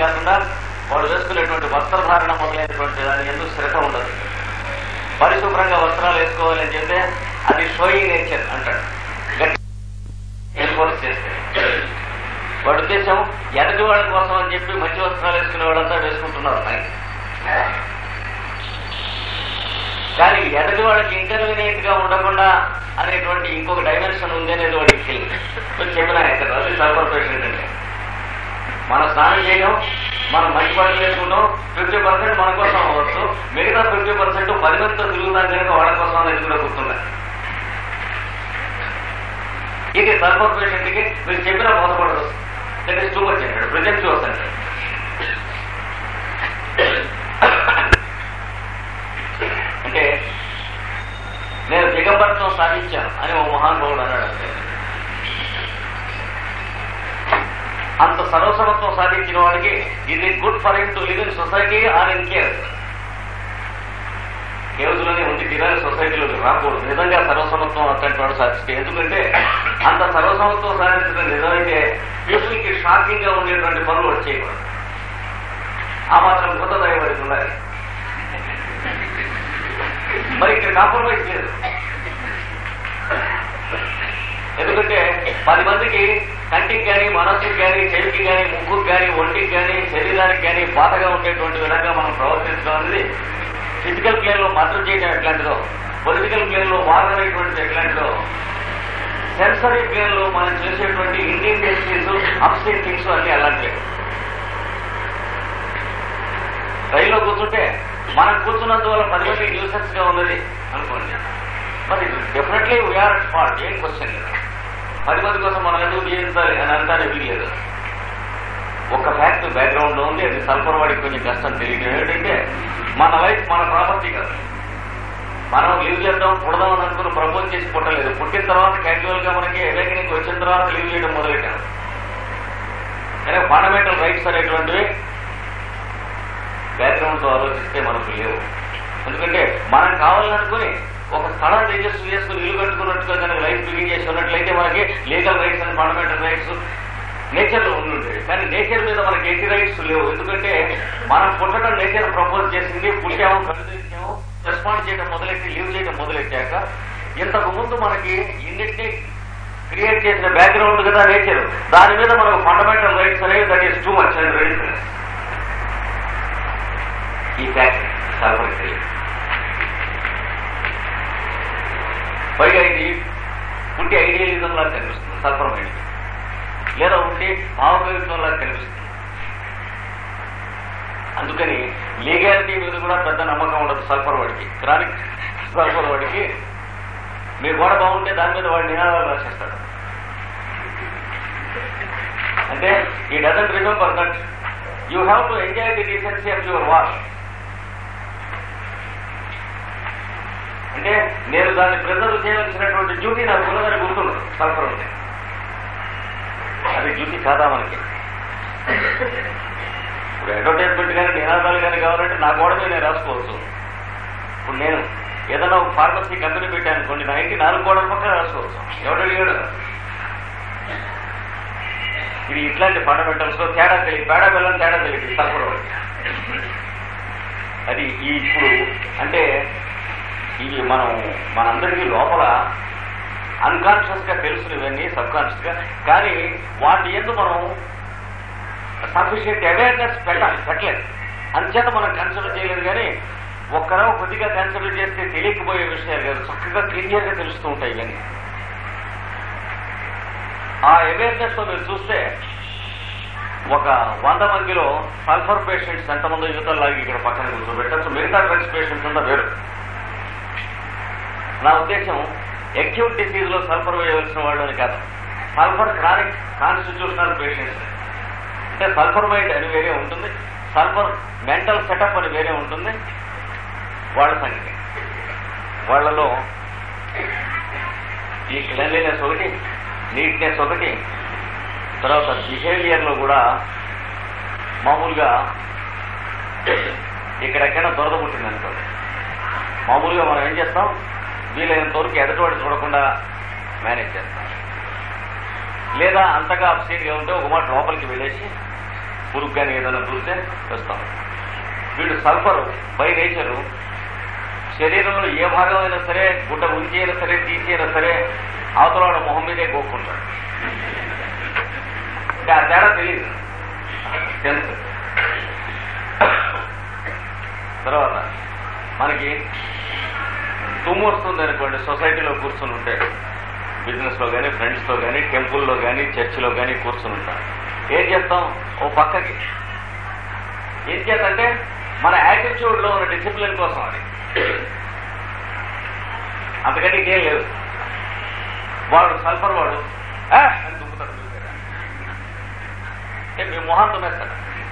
కాకుండా వాడు వేసుకునేటువంటి వస్త్రధారణ మొదలైనటువంటి దాని ఎందుకు శ్రద్ధ ఉండదు పరిశుభ్రంగా వస్త్రాలు వేసుకోవాలని చెప్తే అది షోయి నేచర్ అంటాడు గట్టి ఎన్ఫోర్స్ చేస్తే వాడి ఉద్దేశం ఎదటి వాళ్ళ కోసం అని చెప్పి మంచి వస్త్రాలు వేసుకునే వాళ్ళంతా వేసుకుంటున్నారు పైకి కానీ ఎదటి వాళ్ళకి ఇంటర్వీనియంట్ గా ఉండకుండా అనేటువంటి ఇంకొక డైమెన్షన్ ఉంది అనేది వాడికి తెలియదు మీరు చెప్పిన ఇక్కడ అది సర్వర్ పేషెంట్ అంటే మన స్నానం చేయడం మనం మంచి పనులు చేసుకుంటాం ఫిఫ్టీ పర్సెంట్ మన కోసం అవ్వచ్చు మిగతా ఫిఫ్టీ పర్సెంట్ పది మందితో తిరుగుతాం కనుక వాళ్ళ కోసం అనేది కూడా గుర్తుండాలి ఇది సర్వర్ పేషెంట్ కి మీరు చెప్పినా బోధపడదు దట్ ఈస్ టూ మచ్ అంటాడు ప్రజెంట్ చూస్తాడు అంటే నేను దిగంబరత్వం సాధించాను అని ఓ మహానుభావుడు అన్నాడు అంతే అంత సర్వసమత్వం సాధించిన వాడికి ఇది good for him to live in society or in care కేవలంలోనే ఉంది తీరాలి సొసైటీలోకి రాకూడదు నిజంగా సర్వసమత్వం అట్లాంటి వాడు సాధిస్తే ఎందుకంటే అంత సర్వసమత్వం సాధించడం నిజమైతే పీపుల్ కి షాకింగ్ గా ఉండేటువంటి పనులు వాడు చేయకూడదు ఆ మాత్రం కొత్త దయబడి ఉండాలి మరి ఇక్కడ కాంప్రమైజ్ లేదు ఎందుకంటే పది మందికి కంటికి కానీ మనస్సుకి కానీ చెవికి కానీ ముక్కుకి కానీ ఒంటికి కానీ శరీరానికి కానీ బాధగా ఉండేటువంటి విధంగా మనం ప్రవర్తించడం అనేది ఫిజికల్ ప్లేన్ లో మద్దతు చేయడం ఎట్లాంటిదో పొలిటికల్ ప్లేన్ లో వార్ అనేటువంటిది ఎట్లాంటిదో సెన్సరీ ప్లేన్ లో మనం చేసేటువంటి ఇండియన్ డెస్టిన్స్ అప్స్టేట్ థింగ్స్ అన్ని అలాంటివి రైల్లో కూర్చుంటే మనం కూర్చున్నందువల్ల పది మంది న్యూసెన్స్ గా ఉన్నది అనుకోండి మరి డెఫినెట్లీ వీఆర్ అట్ ఫాల్ట్ ఏం క్వశ్చన్ లేదు పది మంది కోసం మనం ఎందుకు జీవించాలి అని అంటానే వీలేదు ఒక ఫ్యాక్ట్ బ్యాక్గ్రౌండ్ లో ఉంది అది సల్ఫర్ వాడికి కొంచెం కష్టం తెలియడం ఏంటంటే మన లైఫ్ మన ప్రాపర్టీ కాదు మనం లీవ్ చేద్దాం పుడదాం అని అనుకుని ప్రపోజ్ చేసి పుట్టలేదు పుట్టిన తర్వాత క్యాజువల్ గా మనకి అవేకనింగ్ వచ్చిన తర్వాత లీవ్ చేయడం మొదలెట్టాం కానీ ఫండమెంటల్ రైట్స్ అనేటువంటివి బ్యాక్గ్రౌండ్ తో ఆలోచిస్తే మనకు లేవు ఎందుకంటే మనం కావాలనుకుని ఒక స్థలం రిజిస్టర్ చేసుకుని ఇల్లు కట్టుకున్నట్టుగా కనుక లైఫ్ బిగిన్ చేసి ఉన్నట్లయితే మనకి legal rights and fundamental rights nature లో ఉండుండేది కానీ నేచర్ మీద మనకి ఎన్ని రైట్స్ లేవు ఎందుకంటే మనం పుట్టడం నేచర్ ప్రపోజ్ చేసింది పుట్టాము కలిసాము రెస్పాండ్ చేయడం మొదలెట్టి లీవ్ చేయడం మొదలెట్టాక ఇంతకు ముందు మనకి ఇన్నిటినీ క్రియేట్ చేసిన బ్యాక్గ్రౌండ్ కదా నేచర్ దాని మీద మనకు ఫండమెంటల్ రైట్స్ అనేవి that is too much and rights ఈ ఫ్యాక్ట్ సర్వర్ తెలియదు పైగా ఇది ఉంటే ఐడియలిజం లాగా కనిపిస్తుంది సల్ఫర్ మైండ్ లేదా ఉంటే భావకవిత్వం లాగా కనిపిస్తుంది అందుకని లీగాలిటీ మీద కూడా పెద్ద నమ్మకం ఉండదు సల్ఫర్ వాడికి క్రానిక్ సల్ఫర్ వాడికి మీ గోడ బాగుంటే దాని మీద వాడు నినాదాలు రాసేస్తాడు అంటే ఈ doesn't remember that you have to enjoy the decency of your war అంటే నేను దాన్ని ప్రిజర్వ్ చేయవలసినటువంటి డ్యూటీ నాకు ఉన్నదని గుర్తుండదు సల్ఫర్ ఉంటే అది డ్యూటీ కాదా మనకి ఇప్పుడు అడ్వర్టైజ్మెంట్ కానీ నినాదాలు కానీ కావాలంటే నా గోడ మీద నేను రాసుకోవచ్చు ఇప్పుడు నేను ఏదైనా ఒక ఫార్మసీ కంపెనీ పెట్టాను అనుకోండి నా ఇంటి నాలుగు గోడల పక్కన రాసుకోవచ్చు ఎవడు అడిగాడు ఇది ఇట్లాంటి ఫండమెంటల్స్ లో తేడా తెలియదు పేడా బెల్లం తేడా తెలియదు సల్ఫర్ వాడికి అది ఈ ఇప్పుడు అంటే ఇవి మనం మనందరికీ లోపల అన్కాన్షియస్ గా తెలుసును ఇవన్నీ సబ్ కాన్షియస్ గా కానీ వాటి ఎందు మనం సఫిషియెంట్ అవేర్నెస్ పెట్టాలి పెట్టలేదు అంచేత మనం కన్సిడర్ చేయలేదు కానీ ఒక్కరో కొద్దిగా కన్సిడర్ చేస్తే తెలియకపోయే విషయాలు కాదు చక్కగా క్లియర్ గా తెలుస్తూ ఉంటాయి ఇవన్నీ ఆ అవేర్నెస్ తో మీరు చూస్తే ఒక వంద మందిలో సల్ఫర్ పేషెంట్స్ ఎంతమంది యువతలాగి ఇక్కడ పక్కన కూర్చోబెట్టచ్చు మిగతా డ్రగ్స్ పేషెంట్స్ అంతా వేరు నా ఉద్దేశం అక్యూట్ డిసీజ్ లో సల్ఫర్ వేయవలసిన వాళ్ళు అని కాదు సల్ఫర్ క్రానిక్ కాన్స్టిట్యూషనల్ పేషెంట్స్ అంటే సల్ఫర్ మైండ్ అని వేరే ఉంటుంది సల్ఫర్ మెంటల్ సెటప్ అని వేరే ఉంటుంది వాళ్ళ సంగతి వాళ్ళలో ఈ క్లెన్లీనెస్ ఒకటి నీట్నెస్ ఒకటి తర్వాత బిహేవియర్ లో కూడా మామూలుగా ఇక్కడెక్కడైనా దొరద పుట్టింది అనుకోండి మామూలుగా మనం ఏం చేస్తాం వీలైనంత వరకు ఎదటివాడు చూడకుండా మేనేజ్ చేస్తాం లేదా అంతగా అప్సీట్గా ఉంటే ఒక మాట లోపలికి వెళ్ళేసి పురుగు కానీ ఏదైనా చూస్తే వేస్తాం వీడు సల్ఫర్ బై నేచరు శరీరంలో ఏ భాగం అయినా సరే గుడ్డ ఉంచి అయినా సరే తీసి అయినా సరే అవతల మొహం మీదే కోక్కుంటాడు ఇంకా ఆ తేడా తెలియదు తెలుసు తర్వాత మనకి తుమ్ము వస్తుంది అనుకోండి సొసైటీలో కూర్చుని ఉంటే బిజినెస్ లో కానీ ఫ్రెండ్స్ లో కానీ టెంపుల్లో కానీ చర్చిలో కానీ కూర్చుని ఉంటాం ఏం చేస్తాం ఓ పక్కకి ఏం చేద్దంటే మన యాటిట్యూడ్ లో ఉన్న డిసిప్లిన్ కోసం అది అంతకంటే ఇంకేం లేదు వాడు సల్ఫర్ వాడు "ఆ" అని దుమ్ముతాడు మీ మీద. ఏ, మీ మొహం తుమ్మేస్తాడు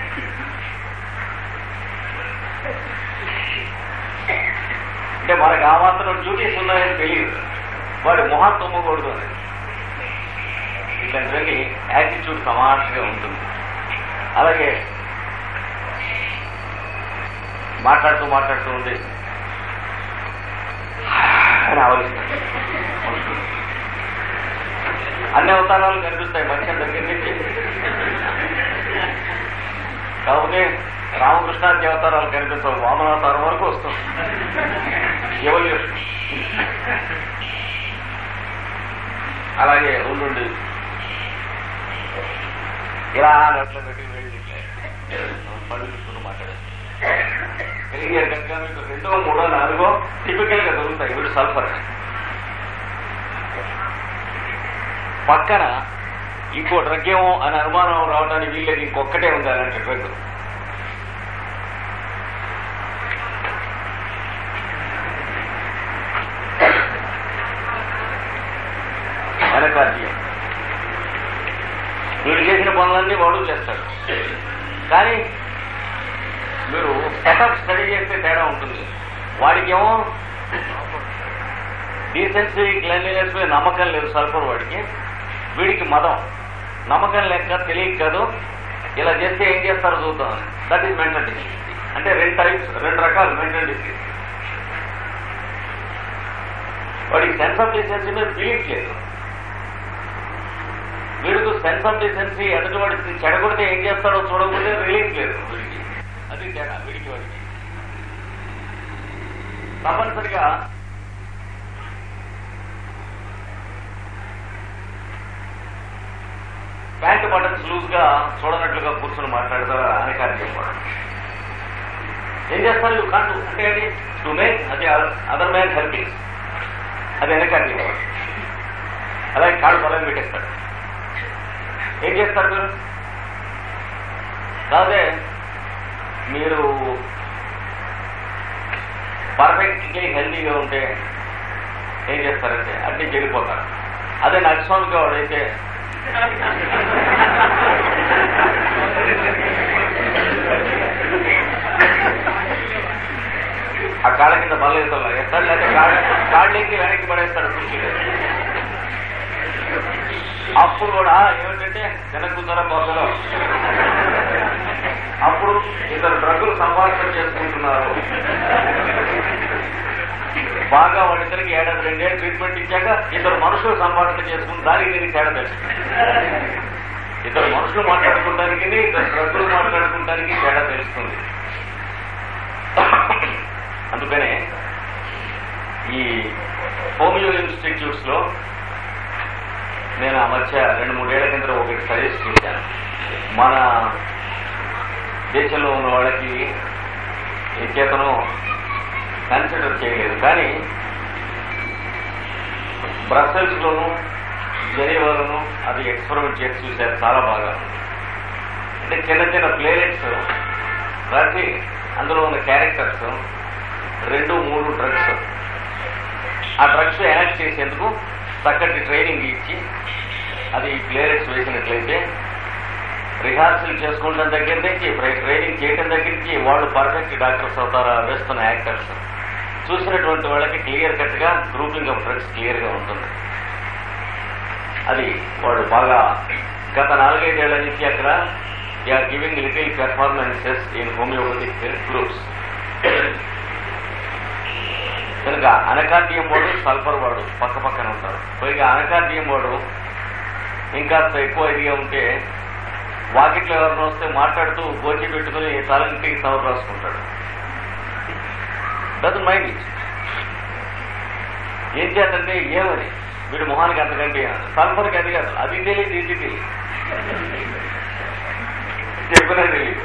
అంటే మనకు ఆ మాత్రం డ్యూటీస్ ఉన్నాయని తెలియదు వాడి మొహం తుమ్మకూడదు అని ఇట్లాంటివన్నీ యాటిట్యూడ్ సమానంగా ఉంటుంది అలాగే మాట్లాడుతూ మాట్లాడుతూ ఉంది అని ఆలోచిస్తాడు అన్ని అవతారాలు కనిపిస్తాయి మనిషి దగ్గర నుంచి కాకపోతే రామకృష్ణాది అవతారాలు కనిపిస్తావు వామనావతారం వరకు వస్తుంది ఎవల్యూషన్ అలాగే ఉండుండి ఇలా నోట్లో పెట్టి వెళ్ళి పళ్ళు చూసుకుని మాట్లాడారు క్లియర్ కనుక మీకు రెండో మూడో నాలుగో టిపికల్ గా దొరుకుతాయి వీడు సల్ఫర్ పక్కన ఇంకో డ్రగ్ ఏమో అని అనుమానం రావడానికి వీల్లేదు ఇంకొక్కటే ఉంది అలాంటి డ్రగ్ అనకార్యం వీడు చేసిన పనులన్నీ వాడు చేస్తాడు కానీ మీరు సెటప్ స్టడీ చేస్తే తేడా ఉంటుంది వాడికేమో డీసెన్సీ క్లెన్లీనెస్ మీద నమ్మకం లేదు సల్ఫర్ వాడికి వీడికి మదం నమ్మకం లెక్క తెలియక కాదు ఇలా చేస్తే ఏం చేస్తారో చూద్దాం దట్ ఈస్ మెంటల్ డిసీజ్ అంటే రెండు టైప్స్ రెండు రకాలు మెంటల్ డిసీజ్ వాడికి సెన్స్ ఆఫ్ డీసెన్సీ మీద బిలీఫ్ లేదు వీడికి సెన్స్ ఆఫ్ డీసెన్సీ ఎదుటి వాడికి చెడగొడితే ఏం చేస్తాడో చూడకపోతే రిలీఫ్ లేదు వీడికి అది తేడా వీడికి వాడికి తప్పనిసరిగా ప్యాంట్ బటన్స్ లూజ్ గా చూడనట్లుగా కూర్చొని మాట్లాడతారా అని కాదు చెప్పడం ఏం చేస్తారు యూ కాంటు అంటే అది టు మేక్ అది అదర్ మ్యాన్ హెల్పింగ్ అది వెనకాడి అలాగే కాళ్ళు పొలం పెట్టేస్తాడు ఏం చేస్తారు మీరు కాదే మీరు పర్ఫెక్ట్గా హెల్తీగా ఉంటే ఏం చేస్తారంటే అన్ని చెడిపోతారు అదే నక్స్వామిగా వాడైతే ఆ కాళ్ళ కింద బల్ల వేస్తాడు వేస్తాడు లేకపోతే కాళ్ళ కాళ్ళకి వెనక్కి పడేస్తాడు కుర్చీలో అప్పుడు కూడా ఏమిటంటే వెనక్కుతారా బొక్కలో అప్పుడు ఇద్దరు డ్రగ్గులు సంభాషణ చేసుకుంటున్నారు బాగా వాళ్ళిద్దరికి ఏడాది రెండేళ్ళు ట్రీట్మెంట్ ఇచ్చాక ఇద్దరు మనుషులు సంభాషణ చేసుకుని దానికి దీనికి తేడా తెలుసు ఇద్దరు మనుషులు మాట్లాడుకుంటానికి ఇద్దరు డ్రగ్గులు మాట్లాడుకుంటానికి తేడా తెలుస్తుంది అందుకనే ఈ హోమియో ఇన్స్టిట్యూట్స్ లో నేను ఆ మధ్య రెండు మూడేళ్ల కింద ఒకటి సజెస్ట్ చేశాను మన దేశంలో ఉన్న వాళ్ళకి ఈ చేతను కన్సిడర్ చేయలేదు కానీ బ్రసెల్స్ లోను జనీవాలోను అది ఎక్స్పెరిమెంట్ చేసి చూశారు చాలా బాగా అంటే చిన్న చిన్న ప్లేలెట్స్ రాసి అందులో ఉన్న క్యారెక్టర్స్ రెండు మూడు డ్రగ్స్ ఆ డ్రగ్స్ యాక్ట్ చేసేందుకు చక్కటి ట్రైనింగ్ ఇచ్చి అది ప్లేయర్స్ వేసినట్లయితే రిహార్సల్ చేసుకోవడం దగ్గర నుంచి ట్రైనింగ్ చేయడం దగ్గర నుంచి వాళ్ళు పర్ఫెక్ట్ డాక్టర్స్ అవుతారా వేస్తున్న యాక్టర్స్ చూసినటువంటి వాళ్ళకి క్లియర్ కట్ గా గ్రూపింగ్ ఆఫ్ డ్రగ్స్ క్లియర్ గా ఉంటుంది అది వాడు బాగా గత నాలుగైదేళ్ల నుంచి అక్కడ are giving little performances in homeopathic groups కనుక అనకార్డియం వాడు సల్ఫర్ వాడు పక్క పక్కన ఉంటారు పైగా అనకార్డియం వాడు ఇంకా ఎక్కువ ఇదిగా ఉంటే వాకిట్లో ఎవరిని వస్తే మాట్లాడుతూ గోచి పెట్టుకుని తలంటికి సవర్ రాసుకుంటాడు డజన్ మైండ్ ఇట్ ఏం చేద్దంటే ఏమని వీడు మొహానికి అంతకంటే సల్ఫర్కి అది కాదు అది తెలియదు ఇది తెలియదు చెప్పినా తెలియదు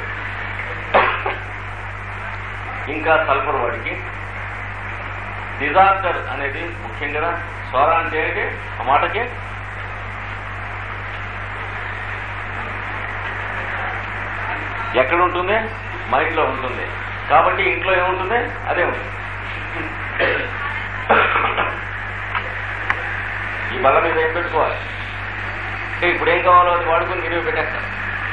ఇంకా సల్ఫర్ వాడికి డిజాస్టర్ అనేది ముఖ్యం కదా స్వర అంటే ఏంటి ఆ మాటకి ఎక్కడ ఉంటుంది మైండ్ లో ఉంటుంది కాబట్టి ఇంట్లో ఏముంటుంది అదే ఉంటుంది ఈ బల్ల మీద ఏం పెట్టుకోవాలి అంటే ఇప్పుడు ఏం కావాలో అది వాడుకుని మీరు పెట్టేస్తాం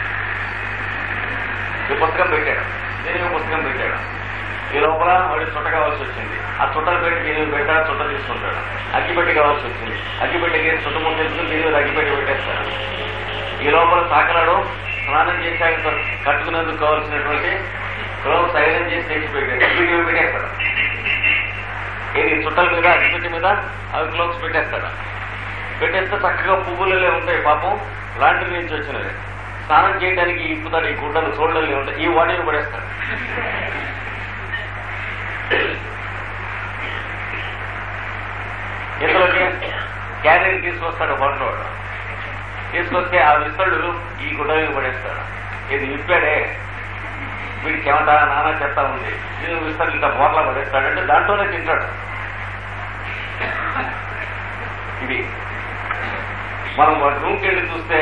ఈ పుస్తకం పెట్టాడు నేను పుస్తకం పెట్టాడు ఈ లోపల వాడి చుట్ట కావాల్సి వచ్చింది ఆ చుట్టలు పెట్టి నేను పెట్టాడు చుట్ట తీసుకుంటాడు అగ్గిపెట్టి కావాల్సి వచ్చింది అగ్గిపెట్టికి చుట్ట ముందు తీసుకుని నేను అగ్గిపెట్టి పెట్టేస్తాడు ఈ లోపల సాకలాడు స్నానం చేశాక కట్టుకునేందుకు కావాల్సినటువంటి క్లోవ్స్ ఐరన్ చేసి తెచ్చి పెట్టాడు వీడియో పెట్టేస్తాడు ఏది చుట్టల మీద అగ్గిపెట్టి మీద అవి క్లోవ్స్ పెట్టేస్తాడు పెట్టేస్తే చక్కగా పువ్వులలో ఉంటాయి పాపం లాంటి నుంచి వచ్చినవి స్నానం చేయడానికి ఇప్పుతాడు ఈ గుడ్డలు చోళ్ళల్లో ఉంటాయి ఈ వాటిని పడేస్తాడు ఇందులోకి క్యారీని తీసుకొస్తాడు వంటవాడు తీసుకొస్తే ఆ విస్తరుడు ఈ గుడ్డని పడేస్తాడు ఇది విప్పాడే వీడి చెమట నానా చెత్త ఉంది ఇది విస్తరుడు ఇంకా బోర్లా పడేస్తాడంటే దాంట్లోనే తింటాడు ఇది మనం వాడి రూమ్కి వెళ్ళి చూస్తే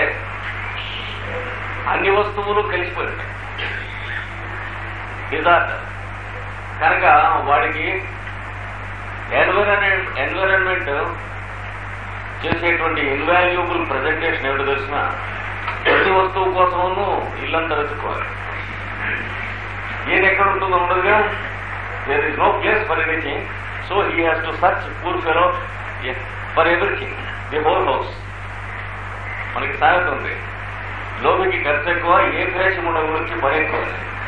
అన్ని వస్తువులు కలిసిపోయి ఉంటాయి డిజార్డర్ కనుక వాడికి ఎన్విరాన్మెంట్ ఎన్విరాన్మెంట్ చేసేటువంటి ఇన్వాల్యూబుల్ ప్రజెంటేషన్ ఏమిటో తెలిసిన ప్రతి వస్తువు కోసము ఇల్లంతా వెతుక్కోవాలి ఏది ఎక్కడ ఉంటుందో ఉండదుగా there is no place for anything so he has to search poor fellow for everything the whole house మనకి సామెత ఉంది లోబికి ఖర్చు ఎక్కువ ఏ ప్రదేశం గురించి పని ఎక్కువ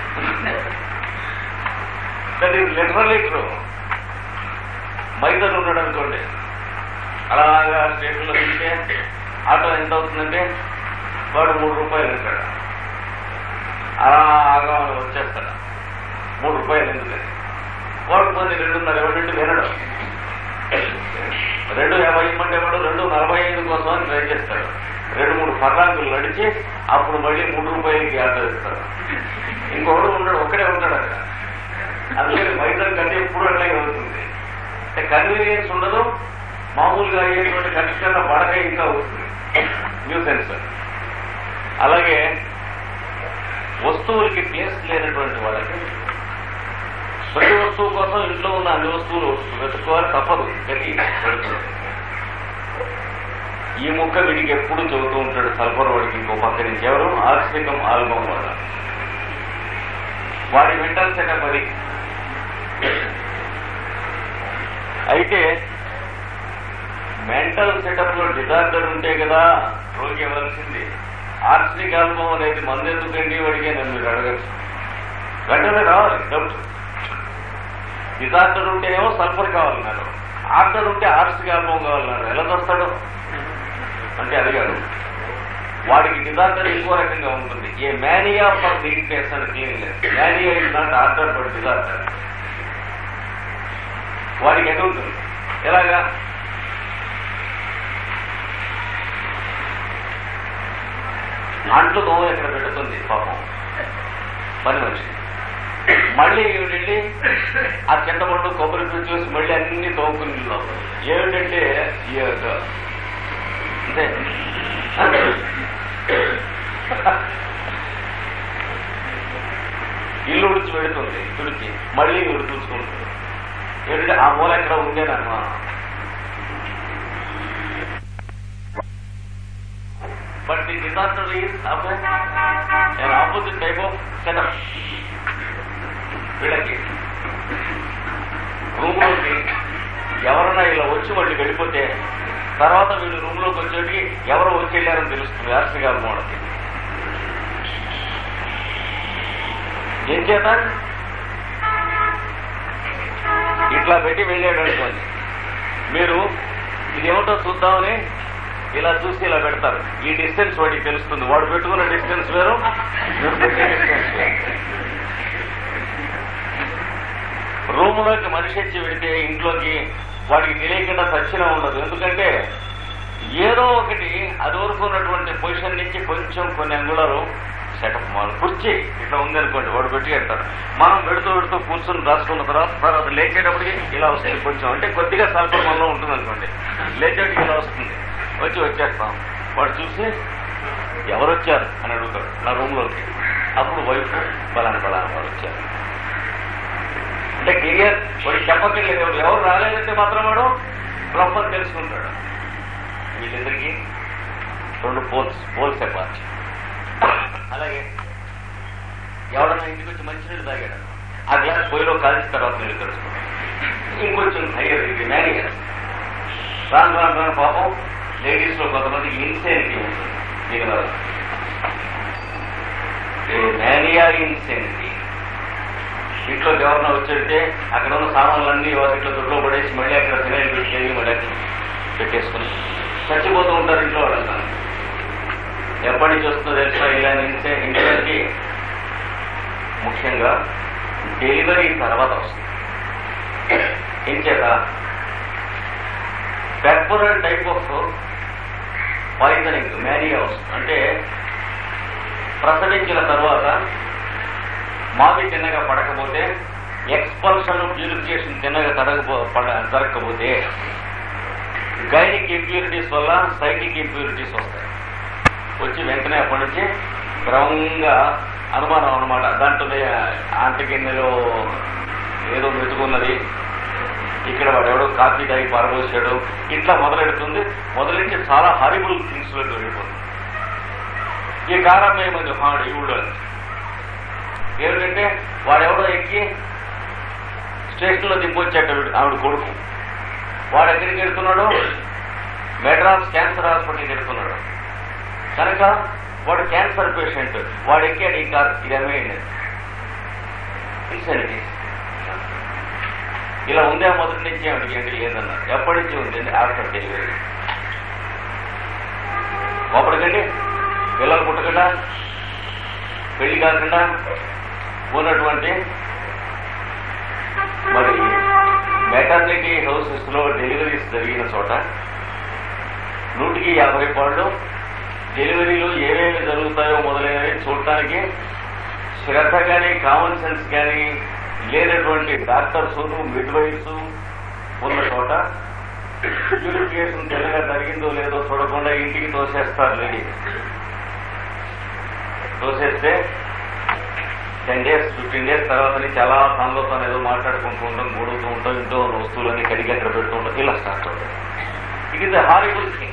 దట్ ఈస్ లిటరలీ ట్రూ మైదలు ఉన్నాడు అనుకోండి అలాగా స్టేషన్లో తింటే ఆటో ఎంత అవుతుందంటే వాడు మూడు రూపాయలు ఇస్తాడు అలాగా వచ్చేస్తాడు మూడు రూపాయలు ఎందుకని వాడు కొన్ని రెండున్నర ఎవరింటి వినడు రెండు యాభై ఇమ్మంటే వాడు రెండు నలభై ఐదు కోసం అని ట్రై చేస్తాడు రెండు మూడు ఫర్లాంగులు నడిచి అప్పుడు మళ్ళీ మూడు రూపాయలకి ఆటో ఇస్తాడు ఇంకొకడు ఉండడు ఒక్కడే ఉంటాడు అక్కడ అందుకని మైదాన్ కంటే ఎప్పుడు అట్లాగే అవుతుంది అంటే కన్వీనియన్స్ ఉండదు మామూలుగా అయ్యేటువంటి ఖర్చు కన్నా వడక ఇంకా అవుతుంది న్యూ సెన్స్ అలాగే వస్తువులకి ప్లేస్ లేనటువంటి వాళ్ళకి ప్రతి వస్తువు కోసం ఇంట్లో ఉన్న అన్ని వస్తువులు వెతుక్కోవాలి తప్పదు గతి పెడుతుంది ఈ ముక్క వీడికి ఎప్పుడు చెబుతూ ఉంటాడు సల్ఫర్ వాడికి ఇంకో పక్క నుంచి ఎవరు ఆర్సికం ఆల్బం వాడ వాడి మెంటల్ సెటప్ అది అయితే మెంటల్ సెటప్ లో డిజార్డర్ ఉంటే కదా రోగి ఇవ్వాల్సింది ఆర్సిక్ ఆల్బం అనేది మందెందుకండి వాడికి నేను మీరు అడగచ్చు వెంటనే రావాలి డౌట్ డిజార్డర్ ఉంటేనేమో సల్ఫర్ కావాలన్నారు ఆర్డర్ ఉంటే ఆర్సిక్ ఆల్బం కావాలన్నారు ఎలా వస్తాడు అంటే అది కాదు వాడికి డిజార్డర్ ఎక్కువ రకంగా ఉంటుంది a mania for neatness and cleanliness mania is not order but disorder వాడికి ఎటు ఉంటుంది ఎలాగా అంట్లు దోమ ఇక్కడ పెడుతుంది పాపం పని మనిషి మళ్ళీ ఏమిటండి ఆ చింతపండు కొబ్బరి పీచు చూసి మళ్ళీ అన్ని తోముకుని లోపల ఏమిటంటే ఈ యొక్క అంతే ఇల్లు ఉడిచి పెడుతుంది తుడిచి మళ్ళీ ఇల్లు చూసుకుంటుంది ఏంటంటే ఆ మూల ఎక్కడ ఉండేనమ్మా but the disaster is an opposite type of setup వీళ్ళకి రూమ్ లోకి ఎవరన్నా ఇలా వచ్చి వాళ్ళు వెళ్ళిపోతే తర్వాత వీళ్ళు రూమ్ లోకి వచ్చేటికి ఎవరు వచ్చి వెళ్ళారని తెలుస్తుంది ఆర్సి గారు మోడకి ఏం చేత ఇట్లా పెట్టి వెళ్ళాడు అనుకోండి మీరు ఇదేమిటో చూద్దామని ఇలా చూసి ఇలా పెడతారు ఈ డిస్టెన్స్ వాడికి తెలుస్తుంది వాడు పెట్టుకున్న డిస్టెన్స్ వేరు వీడు పెట్టే డిస్టెన్స్ వేరు రూమ్ లోకి మనిషి వచ్చి వెడితే ఇంట్లోకి వాడికి తెలియకుండా సచ్చిన ఉండదు ఎందుకంటే ఏదో ఒకటి అది వరకు ఉన్నటువంటి పొజిషన్ నుంచి కొంచెం కొన్ని అంగుళాలు సెటప్ మాలు కుర్చీ ఇట్లా ఉందనుకోండి వాడు పెట్టి వెళ్తాడు మనం పెడుతూ పెడుతూ కూర్చొని రాసుకున్న తర్వాత తర్వాత లేచేటప్పటికి ఇలా వస్తుంది కొంచెం అంటే కొద్దిగా సల్పంలో ఉంటుంది అనుకోండి లేచేటికి ఇలా వస్తుంది వచ్చి వచ్చేస్తాం వాడు చూసి ఎవరు వచ్చారు అని అడుగుతాడు నా రూమ్ లోకి అప్పుడు వైఫ్ బలానా బలానా వాడు వచ్చారు అంటే క్లియర్ వాడు చెప్పక్కర్లేదు ఎవరు ఎవరు రాలేదంటే మాత్రం వాడు ప్రాపర్ తెలుసుకుంటాడు వీళ్ళిద్దరికి రెండు పోల్స్ పోల్స్ అపార్ట్ అలాగే ఎవడన్నా ఇంటికి వచ్చి మంచినీళ్ళు తాగాడు ఆ గ్లాస్ పొయ్యిలో కాల్చిన తర్వాత నీళ్ళు తెలుసుకున్నాడు ఇంకొంచెం హయ్యర్ ఇది మేనేజర్ రాను రాను రాను పాపం లేడీస్ లో కొంతమంది ఇన్సెనిటీ ఉంటుంది దీనివల్ల మేనియా ఇన్సెనిటీ ఇంట్లో ఎవరన్నా వచ్చేస్తే అక్కడ ఉన్న సామాన్లన్నీ వాటిలో దొడ్లో పడేసి మళ్ళీ అక్కడ ఫినాయిల్ పెట్టేది మళ్ళీ అక్కడ పెట్టేసుకుని చచ్చిపోతూ ఉంటారు ఇంట్లో వాళ్ళంతా ఎప్పటి నుంచి వస్తుందో తెలుసా ఇలా నింటే ఇంటికి ముఖ్యంగా డెలివరీ తర్వాత వస్తుంది ఏం చేత పెర్పురల్ టైప్ ఆఫ్ పాయిజనింగ్ మ్యారియా వస్తుంది అంటే ప్రసవించిన తర్వాత మావి తిన్నగా పడకపోతే ఎక్స్పల్షన్ ప్యూరిఫికేషన్ తిన్నగా తడగపో పడ- జరగకపోతే గైనిక్ ఇంప్యూరిటీస్ వల్ల సైకిక్ ఇంప్యూరిటీస్ వస్తాయి వచ్చి వెంటనే అప్పటి నుంచి క్రమంగా అనుమానం అనమాట దాంట్లోనే ఆంటగిన్నెలో ఏదో మెతుకున్నది ఇక్కడ వాడు ఎవడో కాఫీ తాగి పారబోసాడు ఇట్లా మొదలెడుతుంది మొదలెట్టి చాలా హారిబుల్ థింగ్స్ లోకి వెళ్ళిపోతుంది ఈ కారం ఏమైంది హాడు ఈ ఊళ్ళో ఏమిటంటే వాడెవడో ఎక్కి స్టేషన్లో దింపొచ్చాట వీడు- ఆవిడ కొడుకు వాడు ఎక్కడికి వెళ్తున్నాడు మెడ్రాస్ క్యాన్సర్ హాస్పిటల్కి వెళ్తున్నాడు కనుక వాడు క్యాన్సర్ పేషెంట్ వాడు ఎక్కాడు ఈ కార్ ఇది అమ్మేయండి ఇన్సెనిటీ ఇలా ఉందే మొదటి నుంచి ఆవిడకి ఏంటి లేదన్నారు ఎప్పటి నుంచి ఉంది ఆఫ్టర్ డెలివరీ అప్పటికండి పిల్లలు పుట్టకుండా పెళ్లి కాకుండా ఉన్నటువంటి మరి మెటర్నిటీ హౌసెస్ లో డెలివరీస్ జరిగిన చోట నూటికి యాభై పాళ్ళు డెలివరీలో ఏమేమి జరుగుతాయో మొదలైనవి చూడటానికి శ్రద్ధ కానీ కామన్ సెన్స్ కానీ లేనటువంటి డాక్టర్స్ మిడ్ వైఫ్స్ ఉన్న చోట ప్యూరిఫికేషన్ తెల్లగా జరిగిందో లేదో చూడకుండా ఇంటికి తోసేస్తారు లేడీ తోసేస్తే టెన్ డేస్ ఫిఫ్టీన్ డేస్ తర్వాత నుంచి అలా తనలో తను ఏదో మాట్లాడుకుంటూ ఉంటాం గొడుగుతూ ఉంటాం ఇంట్లో ఉన్న వస్తువులన్నీ కడిగి అక్కడ పెడుతూ ఉంటాం ఇలా స్టార్ట్ అవుతాయి it is a horrible thing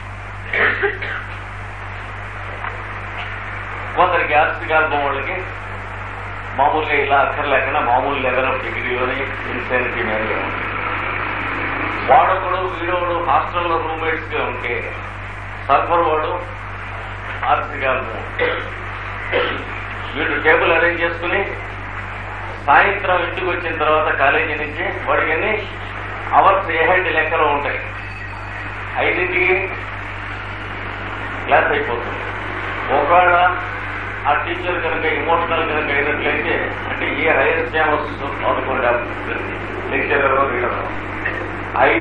కొందరికి ఆస్తిక ఆల్బం వాళ్ళకి మామూలుగా ఇలా అక్కర్లేకుండా మామూలు లెవెల్ ఆఫ్ డిగ్రీలోనే ఇన్సెనిటీ మేరగా ఉంటుంది వాడొకడు వీడోడు హాస్టల్లో రూమ్మేట్స్ గా ఉంటే సర్వర్ వాడు ఆర్థిక ఆల్బం వీళ్ళు టేబుల్ అరేంజ్ చేసుకుని సాయంత్రం ఇంటికి వచ్చిన తర్వాత కాలేజీ నుంచి వాడికి అన్ని అవర్స్ ఏహెడ్ లెక్కలో ఉంటాయి ఐదింటికి క్లాస్ అయిపోతుంది ఒకవేళ ఆ టీచర్ కనుక ఇమోషనల్ కనుక అయినట్లయితే అంటే ఏ హైయర్ స్టామస్ అనుకోండి లెక్చరర్ రీడర్ ఐదు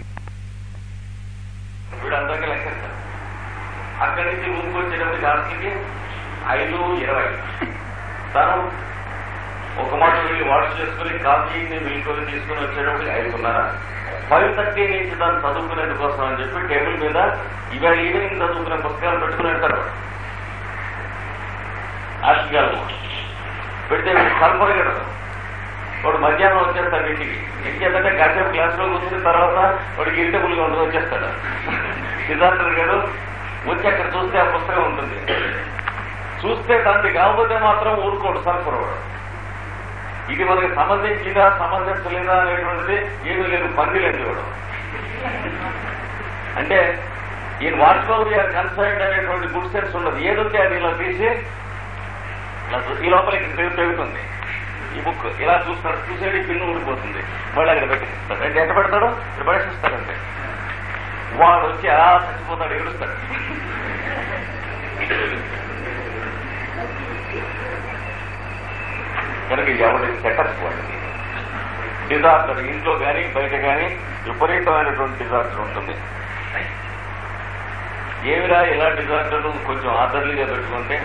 వీడు అందరికీ లెక్కేస్తారు అక్కడి నుంచి రూమ్కి వచ్చేటప్పుడు ఆస్తికి ఐదు ఇరవై తను ఒక మాట వెళ్ళి వాష్ చేసుకుని కాఫీని మిల్కొని తీసుకుని వచ్చేటప్పుడు ఐదున్నర ఫైవ్ థర్టీ నుంచి తను చదువుకునేందుకు కోసం అని చెప్పి టేబుల్ మీద ఇవాళ ఈవినింగ్ చదువుకునే పుస్తకాలు పెట్టుకుని వెళ్తారు వాడు. ఆశగాలు పెడితే కలపరగడదు వాడు మధ్యాహ్నం వచ్చేస్తాడు ఇంటికి ఇంకేంటంటే కాసేపు క్లాస్లో కూర్చున్న తర్వాత వాడికి ఇరిటబుల్ గా ఉంటుంది వచ్చేస్తాడు సిద్ధార్థుడు గారు వచ్చి అక్కడ చూస్తే ఆ పుస్తకం ఉంటుంది చూస్తే దాన్ని కాకపోతే మాత్రం ఊరుకోడు సరఫరాడు ఇది మనకి సంబంధించిందా సంబంధించలేదా అనేటువంటిది ఏమీ లేదు పందిలేదు వాడు అంటే ఈ వాట్స్అప్ కన్సర్న్ అనేటువంటి గుడ్ సెన్స్ ఉండదు ఏదుంటే అది ఇలా తీసి ఇలా చూ- ఈ లోపలికి తె- తెగుతుంది ఈ బుక్ ఇలా చూస్తాడు చూసేది పిన్ను ఊడిపోతుంది మళ్ళీ అక్కడ పెట్టేస్తాడు అంటే ఎంత పెడతాడు ఇక్కడ పడేసిస్తాడంటే వాడు వచ్చి అలా చచ్చిపోతాడు ఏడుస్తాడు కనుక ఎవరి సెటప్ వాడికి డిజార్డర్ ఇంట్లో కానీ బయట కానీ విపరీతమైనటువంటి డిజార్డర్ ఉంటుంది ఏమిరా ఇలా డిజార్డర్ కొంచెం ఆర్డర్లీగా పెట్టుకుంటే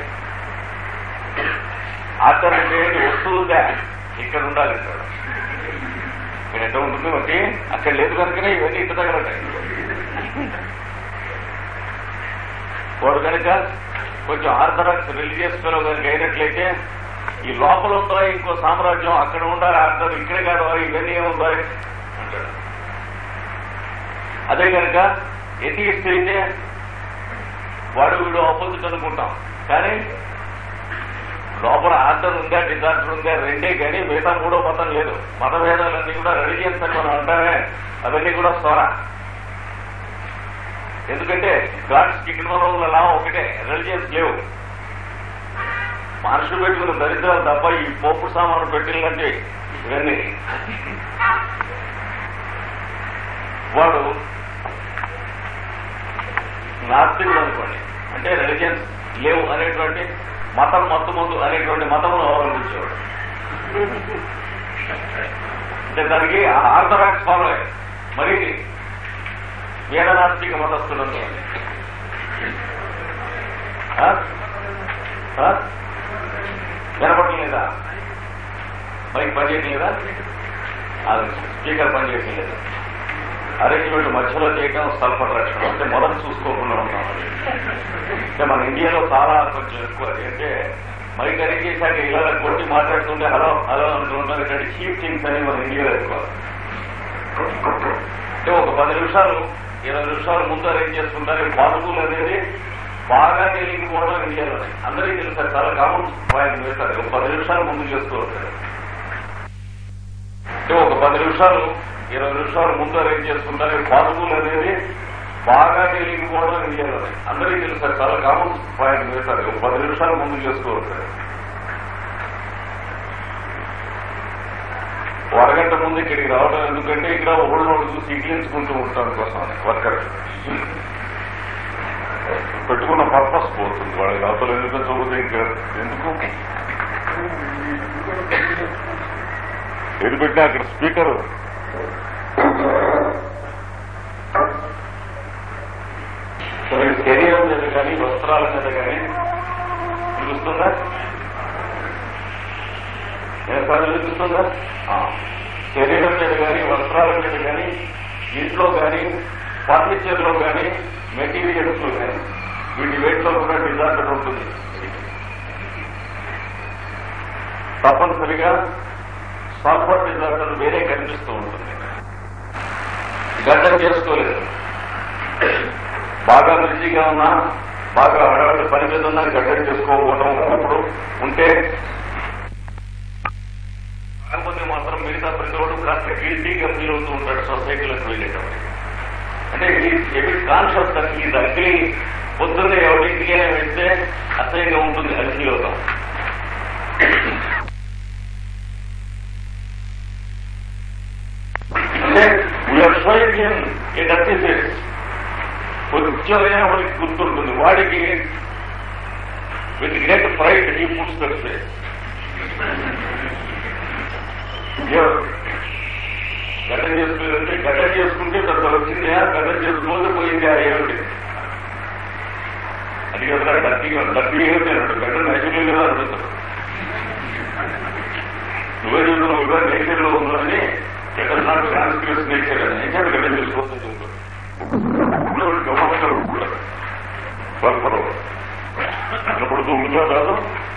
ఆర్డర్ అంటే వస్తువుగా ఇక్కడ ఉండాలి ఇక్కడ ఇక్కడ ఎంత ఉంటుంది ఒకటి అక్కడ లేదు కనుకనే ఇవన్నీ ఇంత తగలటాయి వాడు కనుక కొంచెం ఆర్థడాక్స్ రిలీజియస్ ఫెలో కనుక అయినట్లయితే ఈ లోపల ఉందా ఇంకో సామ్రాజ్యం అక్కడ ఉండాలి ఆర్థర్ ఇక్కడ కాదు ఇవన్నీ ఉండాలి అంటాడు అదే కనుక ఎథియిస్ట్ అయితే వాడు వీడు ఆపోజిట్ అనుకుంటాం కానీ లోపల ఆర్డర్ ఉందా డిజార్డర్ ఉందా రెండే కానీ మిగతా మూడో మతం లేదు మత భేదాలన్నీ కూడా రిలీజియన్స్ అని మనం అంటామే అవన్నీ కూడా స్వర ఎందుకంటే గాడ్స్ కింగ్డమ్ లా ఒకటే రిలీజియన్స్ లేవు మనుషులు పెట్టుకున్న దరిద్రాలు తప్ప ఈ పోపు సామాను పెట్టిందంటే ఇవన్నీ వాడు నాస్తికుడు అనుకోండి అంటే రిలీజియన్స్ లేవు అనేటువంటి మతం మత్తు ముందు అనేటువంటి మతమును అవలంబించేవాడు అంటే దానికి ఆర్థడాక్స్ ఫాలో మరి వేదనాస్తిక మతస్థులు అనుకోండి ఆ? ఆ? వినపడలేదా మైక్ పనిచేయట్లేదా అది స్పీకర్ పనిచేయట్లేదు అరేంజ్మెంట్ మధ్యలో చేయడం సల్ఫర్ లక్షణం అంటే మొదలు చూసుకోకుండా ఉంటాం అది. అంటే మన ఇండియాలో చాలా కొంచెం ఎక్కువ అది. అంటే మైక్ అరేంజ్ చేశాక ఇలా కొట్టి మాట్లాడుతుంటే హలో హలో అంటున్నారు ఇక్కడ చీఫ్ థింగ్స్ అని మన ఇండియాలో ఎక్కువ అంటే ఒక పది నిమిషాలు ఇరవై నిమిషాలు ముందు అరేంజ్ చేసుకుంటారు పాజిబుల్ అనేది బాగా తెలియకపోవడం ఇండియాలోనే అందరికీ తెలుసు చాలా కామన్ పాయింట్ వేస్తారు ఒక పది నిమిషాలు ముందు చేసుకోవచ్చు అంటే ఒక పది నిమిషాలు ఇరవై నిమిషాలు ముందు అరేంజ్ చేసుకుంటారు పాజిబుల్ అనేది బాగా తెలియకపోవడం ఇండియాలోనే అందరికీ తెలుసు చాలా కామన్ పాయింట్ వేస్తారు ఒక పది నిమిషాలు ముందు చేసుకోవచ్చు ఓ అరగంట ముందు ఇక్కడికి రావడం ఎందుకంటే ఇక్కడ ఓల్డ్ ఓల్డ్ చూసి ఇడ్లించుకుంటూ ఉంటాం కోసం వర్కర్ పెట్టుకున్న పర్పస్ పోతుంది వాళ్ళకి అవతల ఎందుకు చదువుతే ఇంకా ఎందుకు ఏది పెట్టినా అక్కడ స్పీకర్ శరీరం మీద కానీ వస్త్రాల మీద కానీ చూస్తుందా ఏర్పాటు చూస్తుందా శరీరం మీద కానీ వస్త్రాల మీద కానీ ఇంట్లో కానీ ఫర్నిచర్ లో కానీ మెటీరియల్స్ లో కానీ వీటి వేట్లో కూడా డిజార్డర్ ఉంటుంది తప్పనిసరిగా సల్ఫర్ డిజార్డర్ వేరే కనిపిస్తూ ఉంటుంది గడ్డం చేసుకోలేదు బాగా బిజీగా ఉన్నా బాగా హడావిడి పని మీద ఉన్నా గడ్డం చేసుకోకపోవడం ఇప్పుడు ఉంటే కాకపోతే మాత్రం మిగతా ప్రతి ఒక్కరు కాస్త గిల్టీగా ఫీల్ అవుతూ ఉంటాడు సొసైటీలోకి వెళ్ళేటప్పుడు అంటే ఎవి కాన్షియస్ ఈ దగ్గర పొద్దున్నే ఎవరింటికి వెళ్తే అసహ్యంగా ఉంటుంది అది ఫీల్ అవుతాం అంటే we are showing him a dirty face కొంచెమైనా వాడికి గుర్తుంటుంది వాడికి with great pride he puts that face గడ్డం చేసుకుంటే గడ్డం చేసుకుంటే పెద్ద వచ్చింది గడ్డం చేసుకోకపోతే పోయింది ఆ ఏమిటి అది కదా డబ్బిగా డబ్బి ఏమిటి అన్నాడు గడ్డం నైజులు కదా అడుగుతాడు నువ్వే చూడు నువ్వే నేచర్ లో ఉందని ఎక్కడ నాకు ట్రాన్స్క్రిప్స్ నేచర్ అని నేచర్ గడ్డం చేసుకోవచ్చు చెబుతాడు గమనించాడు పరపరం కనపడుతూ ఉంటుందా కాదు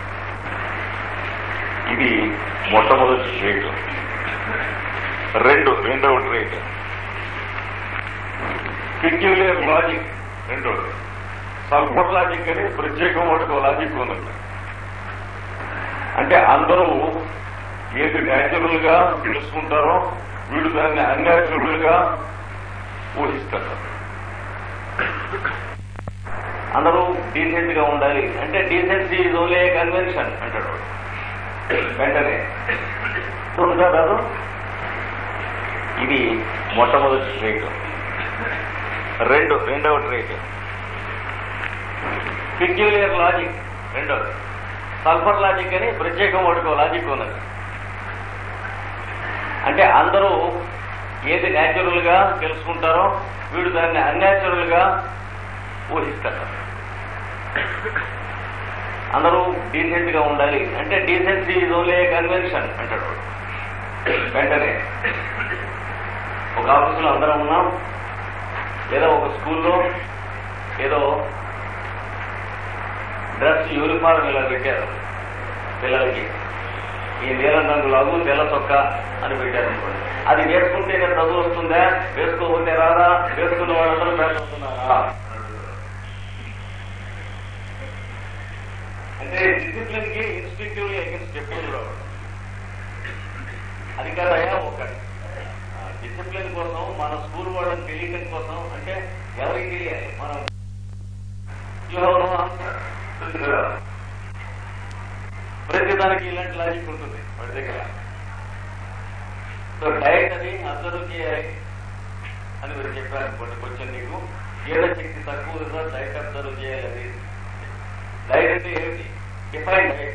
ఇది మొట్టమొదటి ట్రేట్ రెండు రెండవ ట్రేట్ పిక్యులర్ లాజిక్ రెండోది సల్ఫర్ లాజిక్ అని ప్రత్యేకం ఒక లాజిక్ ఉన్నది అంటే అందరూ ఏది న్యాచురల్ గా తెలుసుకుంటారో వీడు దాన్ని అన్యాచురల్ గా ఊహిస్తారు అందరూ డీసెంట్ గా ఉండాలి అంటే డీసెన్సీ ఇస్ ఓన్లీ కన్వెన్షన్ అంటాడు వాడు. వెంటనే ఉందా కాదు ఇది మొట్టమొదటి స్ట్రేట్ రెండు రెండవ ట్రేట్ పిక్యులియర్ లాజిక్ రెండవది సల్ఫర్ లాజిక్ అని ప్రత్యేకం వాడుకో లాజిక్ ఉన్నది అంటే అందరూ ఏది న్యాచురల్ గా తెలుసుకుంటారో వీడు దాన్ని అన్యాచురల్ గా ఊహిస్తారు అందరూ డీసెంట్ గా ఉండాలి అంటే డీసెన్సీ ఇస్ ఓన్లీ కన్వెన్షన్ అంటాడు వాడు. వెంటనే ఒక ఆఫీసులో అందరం ఉన్నాం లేదా ఒక స్కూల్లో ఏదో డ్రెస్ యూనిఫారం ఇలా పెట్టారు పిల్లలకి ఈ నీలం రంగు లాగు తెల్ల చొక్క అని పెట్టారు అనుకోండి అది వేసుకుంటేనే చదువు వస్తుందా వేసుకోకపోతే రాదా వేసుకున్న వాళ్ళందరూ పేర్కొంటున్నారా అంటే డిసిప్లిన్ కి ఇన్స్టింక్టివ్లీ అగేన్స్ట్ చెప్తుంది రావడం అది కాదయా ఒక డిసిప్లిన్ కోసం మన స్కూల్ వాళ్ళని తెలియటం కోసం అంటే ఎవరికి తెలియాలి మనం You have no answer. ప్రతి దానికి ఇలాంటి లాజిక్ ఉంటుంది వాడి దగ్గర సో డైట్ అని అబ్జర్వ్ చేయాలి అని మీరు చెప్పారు అనుకోండి కొంచెం నీకు జీర్ణ శక్తి తక్కువ ఉందా డైట్ అబ్జర్వ్ చేయాలి అది డైట్ అంటే ఏమిటి డిఫైన్ డైట్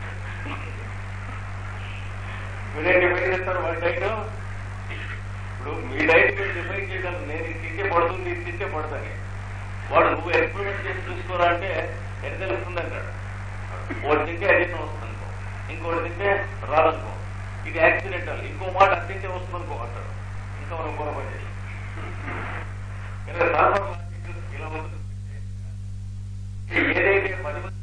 మీరేం డిఫైన్ చేస్తారు వాడి డైట్ ఇప్పుడు మీ డైట్ మీరు డిఫైన్ చేయగలరు నేను ఇది తింటే పడుతుంది ఇది తింటే పడుతుంది వాడు నువ్వు ఎక్స్పెరిమెంట్ చేసి చూసుకోరా అంటే ఎంత తెలుస్తుంది అంటాడు వాడు తింటే అడిగిన వస్తుంది అనుకో ఇంకోటి తింటే రాదనుకో ఇది యాక్సిడెంటల్ ఇంకో మాట అది తింటే వస్తుంది అనుకో అంటాడు ఇంకా మనం పొరపాటు చేసి ఇలా ఉంటుంది ఏదైతే పది మంది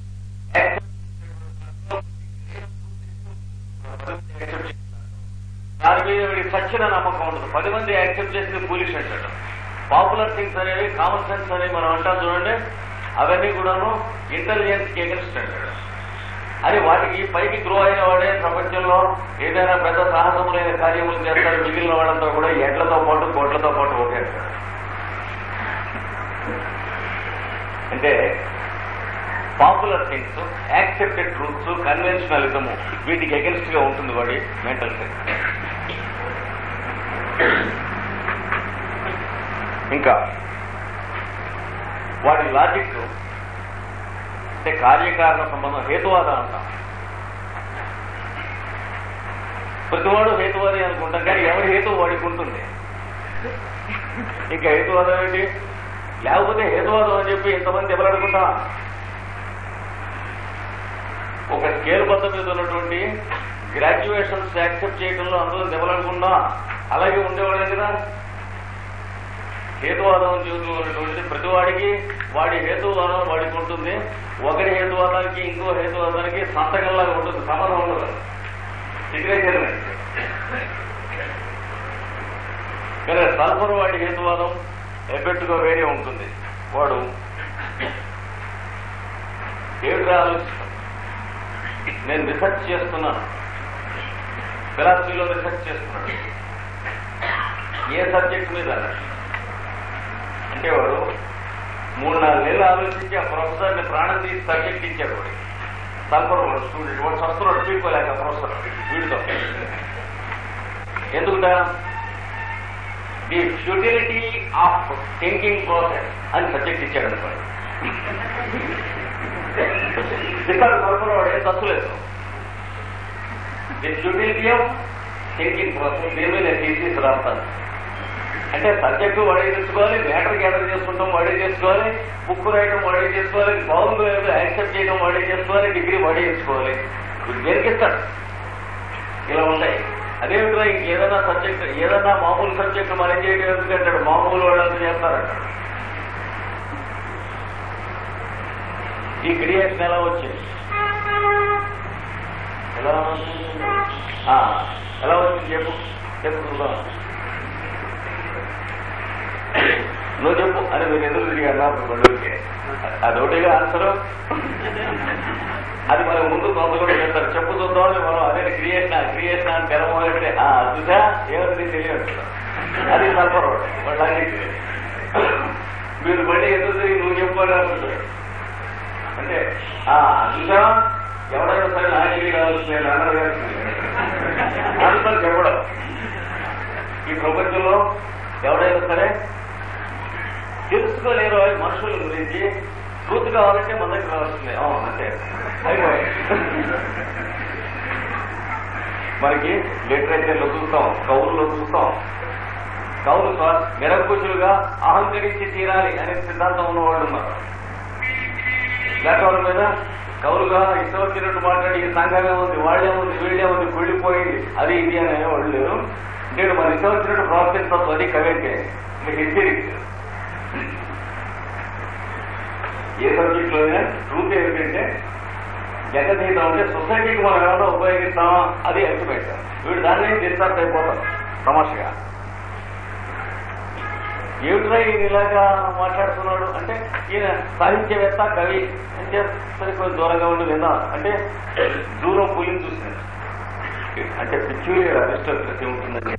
దాని మీద వీడికి సచ్చిన నమ్మకం ఉండదు పది మంది యాక్సెప్ట్ చేసింది పూలిష్ అంటాడు పాపులర్ థింగ్స్ అనేవి కామన్ సెన్స్ అనేవి మనం అంటాం చూడండి అవన్నీ కూడాను ఇంటెలిజెన్స్ కి ఎగనిస్ట్ అంటాడు అది వాటికి పైకి గ్రో అయిన వాడే ప్రపంచంలో ఏదైనా పెద్ద సాహసములైన కార్యములు చేస్తారు మిగిలిన వాళ్ళంతా కూడా ఎడ్లతో పాటు కోట్లతో పాటు ఒకే అంటాడు అంటే popular things accepted truths conventionalism వీటికి ఎగెన్స్ట్ గా ఉంటుంది వాడి మెంటల్ సెన్స్ ఇంకా వాడి లాజిక్ అంటే కార్యకారణ సంబంధం హేతువాదం అంటాం ప్రతివాడు హేతువాది అనుకుంటాం కానీ ఎవరి హేతు వాడికి ఉంటుంది ఇంకా హేతువాదం ఏంటి లేకపోతే హేతువాదం అని చెప్పి ఎంతమంది ఎవరనుకుంటా ఒక స్కేల్ బద్ద మీద ఉన్నటువంటి గ్రాడ్యుయేషన్స్ యాక్సెప్ట్ చేయడంలో అందరూ దెబ్బలనుకున్నా అలాగే ఉండేవాళ్ళే కదా హేతువాదం జీవితంలో ఉన్నటువంటి ప్రతివాడికి వాడి హేతువాదం వాడికి ఉంటుంది ఒకరి హేతువాదానికి ఇంకో హేతువాదానికి సంతకంలాగా ఉంటుంది సంబంధం ఉండదు సిగ్నేచర్ కానీ సల్ఫర్ వాడి హేతువాదం ఎఫెక్ట్గా వేరే ఉంటుంది వాడు ఏమిటి ఆలోచిస్తాం నేను రీసెర్చ్ చేస్తున్నాను ఫిలాసఫీలో రీసెర్చ్ చేస్తున్నాడు ఏ సబ్జెక్ట్ మీద అంటే వాడు మూడు నాలుగు నెలలు ఆలోచించి ఆ ప్రొఫెసర్ని ప్రాణం తీసి సబ్జెక్ట్ ఇచ్చాడు వాడు సల్ఫర్ వాడు స్టూడెంట్ వాడు వస్తున్నాడు తీసుకోలేక ప్రొఫెసర్ వీడితో ఎందుకుట the futility of thinking process అని సబ్జెక్ట్ ఇచ్చాడు అనుకోండి ఇక్కడ సల్ఫర్ వాడు ఏం తప్పులేదు the futility of thinking process దీని మీద థీసిస్ రాస్తాను అంటే సబ్జెక్టు వాడే చేసుకోవాలి మ్యాటర్ గ్యాదర్ చేసుకుంటాం వాడే చేసుకోవాలి బుక్ రాయడం వాడే చేసుకోవాలి బాగుందో లేదో యాక్సెప్ట్ చేయడం వాడే చేసుకోవాలి డిగ్రీ వాడే చేసుకోవాలి వీడు దేనికిస్తాడు ఇలా ఉంటాయి అదేవిధంగా ఇంకేదైనా సబ్జెక్ట్ ఏదైనా మామూలు సబ్జెక్ట్ మనం చేయడం ఎందుకంటాడు మామూలు వాళ్ళంతా చేస్తారంట ఈ క్రియేషన్ ఎలా వచ్చింది ఎలా వచ్చింది? ఆ, ఎలా వచ్చింది చెప్పు చెప్పు చూద్దాం నువ్వు చెప్పు అని మీరు ఎందుకు తిరిగి అన్నారు బళ్ళూరికి అదొకటిగా ఆన్సర్ అది మనం ముందు కొంత కూడా చేస్తారు చెప్పు చూద్దాం అని మనం అదే క్రియేషన్ క్రియేషన్ అని తెలమోదంటే ఆ చూసా ఏమని తెలియదు అది సల్ఫర్ వాళ్ళకి మీరు మళ్ళీ ఎందుకు తిరిగి నువ్వు చెప్పు అని అనుకుంటాడు అంటే ఆ చూసా ఎవడైనా సరే నా డిగ్రీ కావచ్చు నేను అన్నారు ఆన్సర్ చెప్పడం ఈ ప్రపంచంలో ఎవడైనా సరే తెలుసుకోలేరు ఆ మనుషుల గురించి ట్రూత్ కావాలంటే మన దగ్గర రావాల్సిందే అవును అంతే అయిపోయి మనకి లిటరేచర్లో చూస్తాం కవుల్లో చూస్తాం కవులు స్వ- నిరంకుశులుగా అహంకరించి తీరాలి అనే సిద్ధాంతం ఉన్నవాళ్ళు ఉన్నారు ఇలాంటి వాళ్ళ మీద కవులుగా ఇష్టం వచ్చినట్టు మాట్లాడి ఈ సంఘమే ఉంది వాళ్ళే ఉంది వీళ్ళే ఉంది కుళ్ళిపోయింది అది ఇది అని అనేవాళ్ళు లేరు నేను మన ఇష్టం వచ్చినట్టు ప్రవర్తించవచ్చు అది కవింటే మీకు హెచ్చరిక ఏ సబ్జెక్ట్ లో ట్రూత్ ఏమిటంటే జగదీతం అంటే సొసైటీకి మనం ఏమైనా ఉపయోగిస్తామా అది అల్టిమేట్ వీడు దాన్ని డిస్టర్బ్ అయిపోతాం సమస్యగా ఏమిట్రా ఈయన ఇలాగా మాట్లాడుతున్నాడు అంటే ఈయన సాహిత్యవేత్త కవి అంటే సరే కొంచెం దూరంగా ఉండి విన్నా అంటే దూరం పులిని చూసినట్టు అంటే పిచ్యూరియర్ అరిస్టల్ ప్రతి ఉంటుందని